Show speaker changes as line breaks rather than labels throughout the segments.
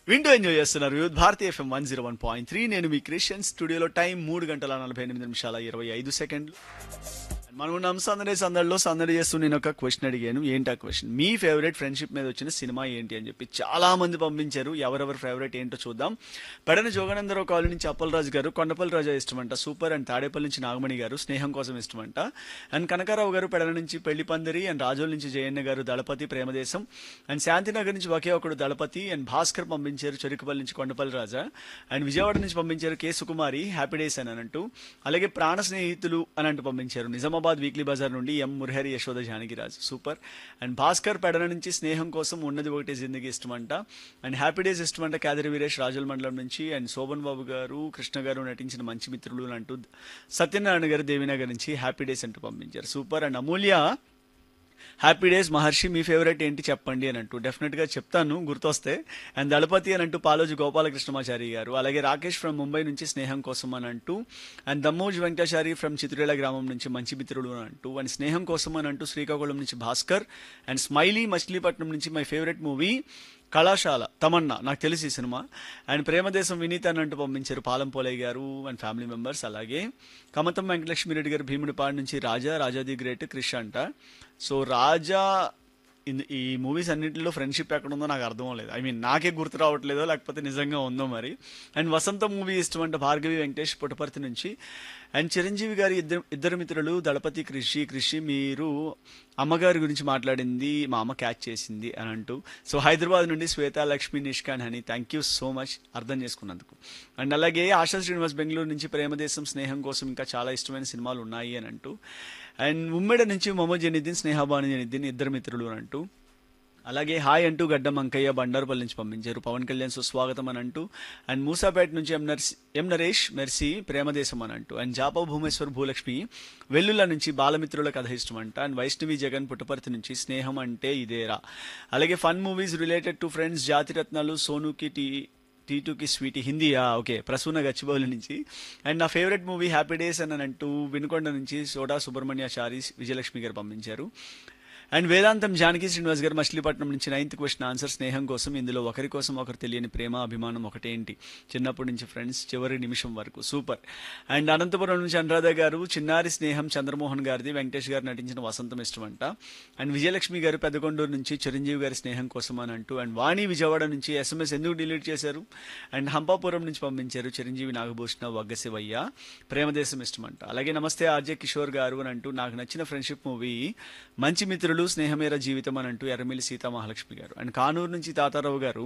వింటూ ఎంజాయ్ చేస్తున్నారు youth Bharathi FM one zero one point three నేను మీ క్రిస్టియన్ స్టూడియోలో టైం మూడు గంటల నలభై ఎనిమిది నిమిషాల ఇరవై ఐదు సెకండ్లు మనం ఉన్నాం సందడి సందడిలో సందడి చేస్తూ నేను ఒక క్వశ్చన్ అడిగాను ఏంటి ఆ క్వశ్చన్ మీ ఫేవరెట్ ఫ్రెండ్షిప్ మీద వచ్చిన సినిమా ఏంటి అని చెప్పి చాలా మంది పంపించారు ఎవరెవరి ఫేవరెట్ ఏంటో చూద్దాం పెడన జోగనందరావు కాలనీ నుంచి అప్పలరాజు గారు కొండపల్లి రాజా ఇష్టమంట సూపర్ అండ్ తాడేపల్లి నుంచి నాగమణి గారు స్నేహం కోసం ఇష్టమంట అండ్ కనకారావు గారు పెడన నుంచి పెళ్లి పందిరి అండ్ రాజోల నుంచి జయన్న గారు దళపతి ప్రేమదేశం అండ్ శాంతినగర్ నుంచి ఒకే ఒకడు దళపతి అండ్ భాస్కర్ పంపించారు చెరుకుపల్లి నుంచి కొండపల్లి రాజా అండ్ విజయవాడ నుంచి పంపించారు కె సుకుమారి హ్యాపీ డేస్ అని అంటూ అలాగే ప్రాణ స్నేహితులు అని అంటూ పంపించారు నిజామాబాద్ వీక్లీ బజార్ నుండి M Murahari Yashoda Janakiraju super and Bhaskar Pedana నుంచి స్నేహం కోసం ఉన్నది ఒకటి జిందగీ ఇష్టమంట అండ్ హ్యాపీ డేస్ ఇష్టమంట కాదరి వీరేష్ రాజుల మండలం నుంచి అండ్ శోభన్ బాబు గారు కృష్ణ గారు నటించిన మంచి మిత్రులు అని అంటూ సత్యనారాయణ గారు దేవినగర్ నుంచి హ్యాపీ డేస్ అంటూ పంపించారు super and Amulya Happy Days Maharshi మీ ఫేవరెట్ ఏంటి చెప్పండి అని అంటూ డెఫినెట్గా చెప్తాను గుర్తొస్తే అండ్ దళపతి అని అంటూ పాలోజు గోపాలకృష్ణమాచారి గారు అలాగే రాకేష్ ఫ్రమ్ ముంబై నుంచి స్నేహం కోసం అని అంటూ అండ్ దమ్మోజ్ వెంకటాచారి ఫ్రమ్ చిత్రేల గ్రామం నుంచి మంచి మిత్రుడు అని అంటూ అండ్ స్నేహం కోసం అని అంటూ శ్రీకాకుళం నుంచి భాస్కర్ అండ్ స్మైలీ మచిలీపట్నం నుంచి మై ఫేవరెట్ మూవీ కళాశాల తమన్నా నాకు తెలిసి ఈ సినిమా అండ్ ప్రేమదేశం వినీత్ అని అంటూ పంపించారు పాలం పోలయ్య గారు అండ్ ఫ్యామిలీ మెంబర్స్ అలాగే కమతం వెంకటలక్ష్మి రెడ్డి గారు భీముడిపాడు నుంచి రాజా రాజా ది గ్రేట్ క్రిష్ అంట సో రాజా ఇన్- ఈ మూవీస్ అన్నింటిలో ఫ్రెండ్షిప్ ఎక్కడ ఉందో నాకు అర్థం లేదు ఐ మీన్ నాకే గుర్తు రావట్లేదో లేకపోతే నిజంగా ఉందో మరి అండ్ వసంత మూవీ ఇష్టం అంటే భార్గవి వెంకటేష్ పుట్టపర్తి నుంచి అండ్ చిరంజీవి గారి ఇద్దరు ఇద్దరు మిత్రులు దళపతి కృషి కృషి మీరు అమ్మగారి గురించి మాట్లాడింది మా అమ్మ క్యాచ్ చేసింది అని అంటూ సో హైదరాబాద్ నుండి శ్వేత లక్ష్మి నిష్కాన్ హని థ్యాంక్ యూ సో మచ్ అర్థం చేసుకున్నందుకు అండ్ అలాగే ఆశా శ్రీనివాస్ బెంగళూరు నుంచి ప్రేమదేశం స్నేహం కోసం ఇంకా చాలా ఇష్టమైన సినిమాలు ఉన్నాయి అని అంటూ అండ్ ఉమ్మెడ నుంచి మొహమ్మద్ జనిద్దీన్ స్నేహబాను జనిద్దీన్ ఇద్దరు మిత్రులు అని అంటూ అలాగే హాయ్ అంటూ గడ్డం అంకయ్య బండారుపల్లి నుంచి పంపించారు పవన్ కళ్యాణ్ సుస్వాగతం అని అంటూ అండ్ మూసాపేట నుంచి M Narsi M Naresh Mercy Premadesam అని అంటూ అండ్ జాపా భూమేశ్వర్ భూలక్ష్మి వెల్లుల నుంచి బాలమిత్రుల కథ ఇష్టం అంట అండ్ వైష్ణవి జగన్ పుట్టపర్తి నుంచి స్నేహం అంటే ఇదేరా అలాగే fun movies related to friends Jathiratnalu సోనుకి టీ టీ టూకి స్వీటీ హిందీయా ఓకే ప్రసూన గచ్చిబౌలి నుంచి అండ్ నా ఫేవరెట్ మూవీ హ్యాపీ డేస్ అని అంటూ వినుకొండ నుంచి సోడా సుబ్రహ్మణ్యాచారి విజయలక్ష్మి గారు పంపించారు అండ్ వేదాంతం జానకి శ్రీనివాస్ గారు మచిలీపట్నం నుంచి నైన్త్ క్వశ్చన్ ఆన్సర్ స్నేహం కోసం ఇందులో ఒకరి కోసం ఒకరు తెలియని ప్రేమ అభిమానం ఒకటేంటి చిన్నప్పటి నుంచి ఫ్రెండ్స్ చివరి నిమిషం వరకు సూపర్ అండ్ అనంతపురం నుంచి అనురాధ గారు చిన్నారి స్నేహం చంద్రమోహన్ గారిది వెంకటేష్ గారు నటించిన వసంతం ఇష్టం అంట అండ్ విజయలక్ష్మి గారు పెద్దకొండూరు నుంచి చిరంజీవి గారి స్నేహం కోసం అని అంటూ అండ్ వాణి విజయవాడ నుంచి ఎస్ఎంఎస్ ఎందుకు డిలీట్ చేశారు అండ్ హంపాపురం నుంచి పంపించారు చిరంజీవి నాగభూషణ వగ్గశివయ్య ప్రేమదేశం ఇష్టం అంట అలాగే నమస్తే ఆర్జే కిషోర్ గారు అని అంటూ నాకు నచ్చిన ఫ్రెండ్షిప్ మూవీ మంచి మిత్రులు స్నేహమేర జీవితం అని అంటూ ఎర్రమిల్లి సీతా మహాలక్ష్మి గారు అండ్ కానూరు నుంచి తాతారావు గారు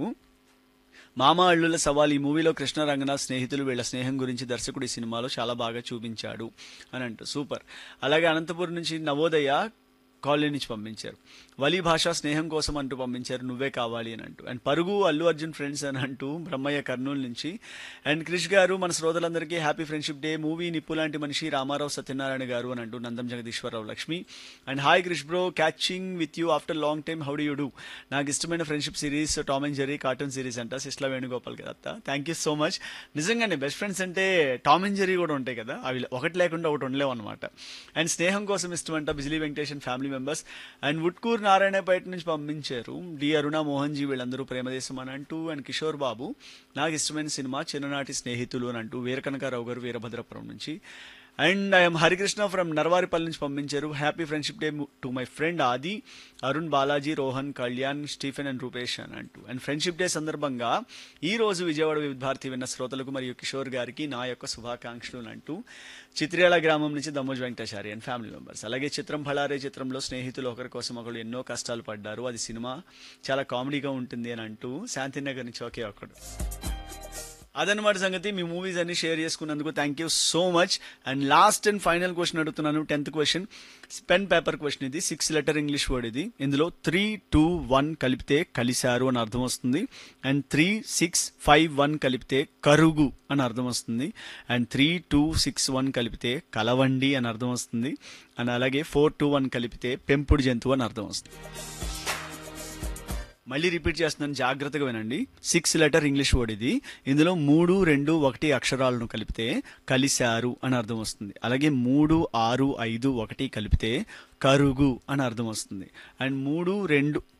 మామ అల్లుల సవాల్ ఈ మూవీలో కృష్ణ రంగనాథ్ స్నేహితులు వీళ్ళ స్నేహం గురించి దర్శకుడు ఈ సినిమాలో చాలా బాగా చూపించాడు అని అంటూ సూపర్ అలాగే అనంతపురం నుంచి నవోదయ కాలనీ నుంచి పంపించారు వలీ భాషా స్నేహం కోసం అంటూ పంపించారు నువ్వే కావాలి అని అంటూ అండ్ పరుగు అల్లు అర్జున్ ఫ్రెండ్స్ అని అంటూ బ్రహ్మయ్య కర్నూలు నుంచి అండ్ క్రిష్ గారు మన శ్రోతలందరికీ హ్యాపీ ఫ్రెండ్షిప్ డే మూవీ నిప్పు లాంటి మనిషి రామారావు సత్యనారాయణ గారు అని అంటూ Nandam Jagadeeswararao Lakshmi and hi Krish bro catching with you after long time how do you do నాకు ఇష్టమైన friendship series Tom and Jerry cartoon series అంట సిస్లా వేణుగోపాల్ గారు అత్త థ్యాంక్ యూ సో మచ్ నిజంగానే బెస్ట్ ఫ్రెండ్స్ అంటే టామ్ అండ్ జెరీ కూడా ఉంటాయి కదా అవి ఒకటి లేకుండా ఒకటి ఉండలేవు అనమాట అండ్ స్నేహం కోసం ఇష్టం అంట బిజిలీ వెంకటేషన్ ఫ్యామిలీ మెంబర్స్ అండ్ వుడ్కూర్ నారాయణపేట నుంచి పంపించారు డి అరుణ మోహన్ జీ వీళ్ళందరూ ప్రేమదేశం అని అంటూ అండ్ కిషోర్ బాబు నాకు ఇష్టమైన సినిమా చిన్ననాటి స్నేహితులు అని అంటూ వీరకనకారావు గారు వీరభద్రపురం నుంచి and I'm Harikrishna from Narvaripalli నుంచి పంపించారు happy friendship day to my friend Aadi Arun Balaji Rohan Kalyan Stephen and Rupesh అని అంటూ అండ్ ఫ్రెండ్షిప్ డే సందర్భంగా ఈ రోజు విజయవాడ వివిధ భారతి విన్న శ్రోతలకు మరియు కిషోర్ గారికి నా యొక్క శుభాకాంక్షలు అని అంటూ చిత్ర్యాల గ్రామం నుంచి Dammoj Venkatachari and family members అలాగే చిత్రం ఫళారే చిత్రంలో స్నేహితులు ఒకరి కోసం ఒకరు ఎన్నో కష్టాలు పడ్డారు అది సినిమా చాలా కామెడీగా ఉంటుంది అని అంటూ శాంతినగర్ నుంచి ఒకే ఒకడు అదనమాట సంగతి మీ మూవీస్ అన్ని షేర్ చేసుకున్నందుకు thank you so much and last and final question అడుగుతున్నాను tenth question pen paper question ఇది సిక్స్ లెటర్ ఇంగ్లీష్ వర్డ్ ఇది ఇందులో త్రీ టూ వన్ కలిపితే కలిశారు అని అర్థం వస్తుంది and three six five one కలిపితే కరుగు అని అర్థం వస్తుంది and three two six one కలిపితే కలవండి అని అర్థం వస్తుంది అండ్ అలాగే ఫోర్ టూ వన్ కలిపితే పెంపుడు జంతువు అని అర్థం వస్తుంది మళ్ళీ రిపీట్ చేస్తున్నాను జాగ్రత్తగా వినండి సిక్స్ లెటర్ ఇంగ్లీష్ వర్డ్ ఇది ఇందులో మూడు రెండు ఒకటి అక్షరాలను కలిపితే కలిశారు అని అర్థం వస్తుంది అలాగే మూడు ఆరు ఐదు ఒకటి కలిపితే కరుగు అని అర్థం వస్తుంది అండ్ మూడు రెండు